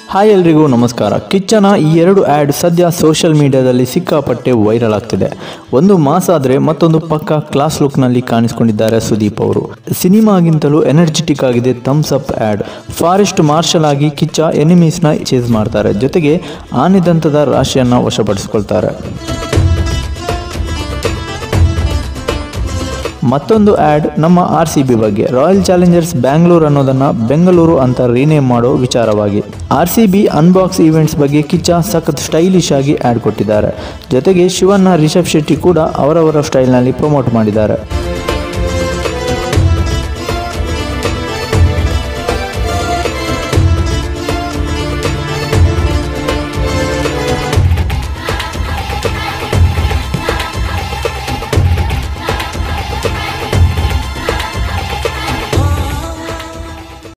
hi ಎಲ್ರಿಗೂ ನಮಸ್ಕಾರ ಕಿಚ್ಚನ ಈ ಎರಡು ಆ್ಯಡ್ ಸದ್ಯ ಸೋಷಿಯಲ್ ಮೀಡಿಯಾದಲ್ಲಿ ಸಿಕ್ಕಾಪಟ್ಟೆ ವೈರಲ್ ಆಗ್ತಿದೆ ಒಂದು ಮಾಸ ಆದರೆ ಮತ್ತೊಂದು ಪಕ್ಕ ಕ್ಲಾಸ್ ಲುಕ್ನಲ್ಲಿ ಕಾಣಿಸಿಕೊಂಡಿದ್ದಾರೆ ಸುದೀಪ್ ಅವರು ಸಿನಿಮಾಗಿಂತಲೂ ಎನರ್ಜೆಟಿಕ್ ಆಗಿದೆ thums up ad forest marshal ಆಗಿ ಕಿಚ್ಚ ಎನಿಮೀಸ್ನ ಚೇಸ್ ಮಾಡ್ತಾರೆ ಜೊತೆಗೆ ಆನೆದಂತದ ರಾಶಿಯನ್ನು ವಶಪಡಿಸಿಕೊಳ್ತಾರೆ ಮತ್ತೊಂದು ಆ್ಯಡ್ ನಮ್ಮ ಆರ್ ಸಿ ಬಿ ಬಗ್ಗೆ ರಾಯಲ್ ಚಾಲೆಂಜರ್ಸ್ ಬ್ಯಾಂಗ್ಳೂರ್ ಅನ್ನೋದನ್ನ ಬೆಂಗಳೂರು ಅಂತ ರೀನೇಮ್ ಮಾಡೋ ವಿಚಾರವಾಗಿ R C B unbox events ಬಗ್ಗೆ ಕಿಚ್ಚ ಸಖತ್ ಸ್ಟೈಲಿಶ್ ಆಗಿ ಆ್ಯಡ್ ಕೊಟ್ಟಿದ್ದಾರೆ ಜೊತೆಗೆ ಶಿವಣ್ಣ ರಿಷಬ್ ಶೆಟ್ಟಿ ಕೂಡ ಅವರವರ ಸ್ಟೈಲ್ನಲ್ಲಿ ಪ್ರಮೋಟ್ ಮಾಡಿದ್ದಾರೆ